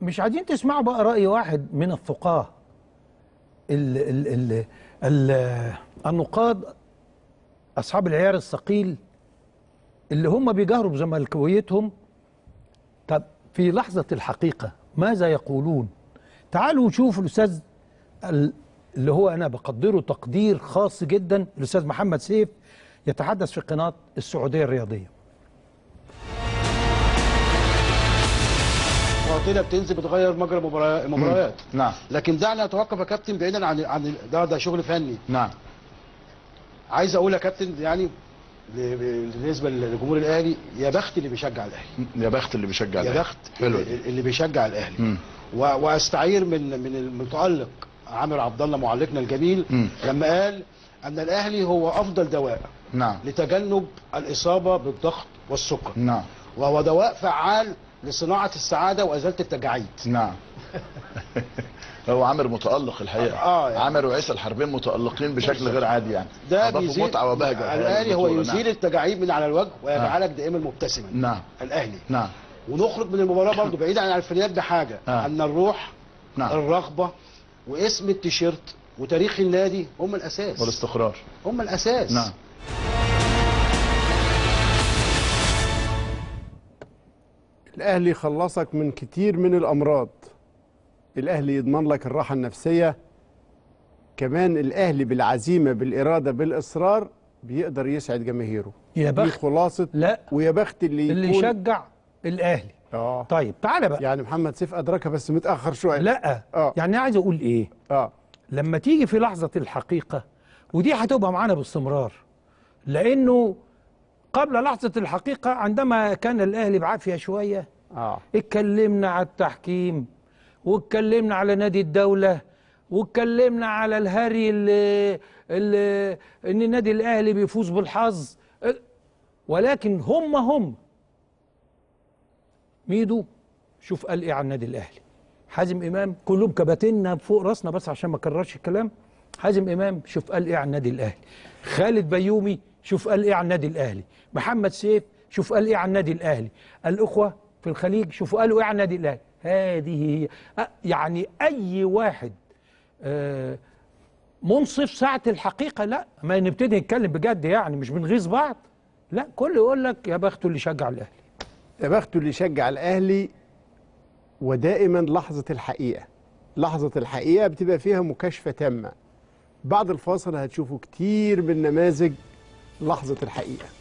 مش عايزين تسمعوا بقى رأي واحد من الفقهاء ال ال ال ال النقاد أصحاب العيار الثقيل اللي هم بيجهروا بزملكاويتهم طب في لحظة الحقيقة ماذا يقولون تعالوا نشوف الأستاذ ال- اللي هو أنا بقدره تقدير خاص جدا الأستاذ محمد سيف يتحدث في قناة السعودية الرياضية معطينا بتنزل بتغير مجرى المبارا- المباريات نعم لكن دعنا نتوقف يا كابتن بعيدا عن عن ده ده شغل فني نعم عايز اقول يا كابتن يعني ل- بالنسبه للجمهور الاهلي يا بخت اللي بيشجع الاهلي يا بخت اللي بيشجع يا الأهلي. بخت حلو اللي, اللي بيشجع الاهلي مم. و- واستعير من من المتالق عامر عبد الله معلقنا الجميل مم. لما قال ان الاهلي هو افضل دواء نعم لتجنب الاصابه بالضغط والسكر نعم وهو دواء فعال لصناعه السعاده وازاله التجاعيد نعم هو عامر متألق الحقيقة آه، يعني. عامر وعيسى الحربين متألقين بشكل غير عادي يعني ده أضافوا بيزيل متعة وبهجة الاهلي هو البطولة. يزيل التجاعيد من على الوجه ويجعلك دائما مبتسما نعم الاهلي نعم ونخرج من المباراه برضه بعيد عن الفنيات بحاجه آه. ان الروح نعم الرغبه واسم التيشيرت وتاريخ النادي هم الاساس والاستقرار هم الاساس نعم الاهلي خلصك من كتير من الامراض الاهلي يضمن لك الراحه النفسيه كمان الاهلي بالعزيمه بالاراده بالاصرار بيقدر يسعد جماهيره يا دي بخت خلاصه لا ويا بخت اللي اللي يكون يشجع الأهلي اه طيب تعالى بقى يعني محمد سيف ادركها بس متاخر شويه لا اه يعني عايز أقول إيه اه لما تيجي في لحظة الحقيقة ودي هتبقى معانا باستمرار لأنه قبل لحظة الحقيقة عندما كان الأهلي بعافية شوية اه اتكلمنا على التحكيم واتكلمنا على نادي الدولة واتكلمنا على الهري اللي, اللي ان النادي الاهلي بيفوز بالحظ ولكن هم هم ميدو شوف قال ايه عن النادي الاهلي حازم امام كلهم كباتنا فوق راسنا بس عشان ما اكررش الكلام حازم امام شوف قال ايه عن النادي الاهلي خالد بيومي شوف قال ايه عن النادي الاهلي محمد سيف شوف قال ايه عن النادي الاهلي الاخوه في الخليج شوفوا قالوا ايه عن النادي الاهلي هذه هي أ- يعني اي واحد آه، منصف ساعه الحقيقه لا ما نبتدي نتكلم بجد يعني مش بنغيظ بعض لا كل يقول لك يا بخته اللي شجع الاهلي يا بخته اللي يشجع الاهلي ودائما لحظه الحقيقه لحظه الحقيقه بتبقى فيها مكاشفه تامه بعد الفاصل هتشوفوا كتير من نماذج لحظه الحقيقه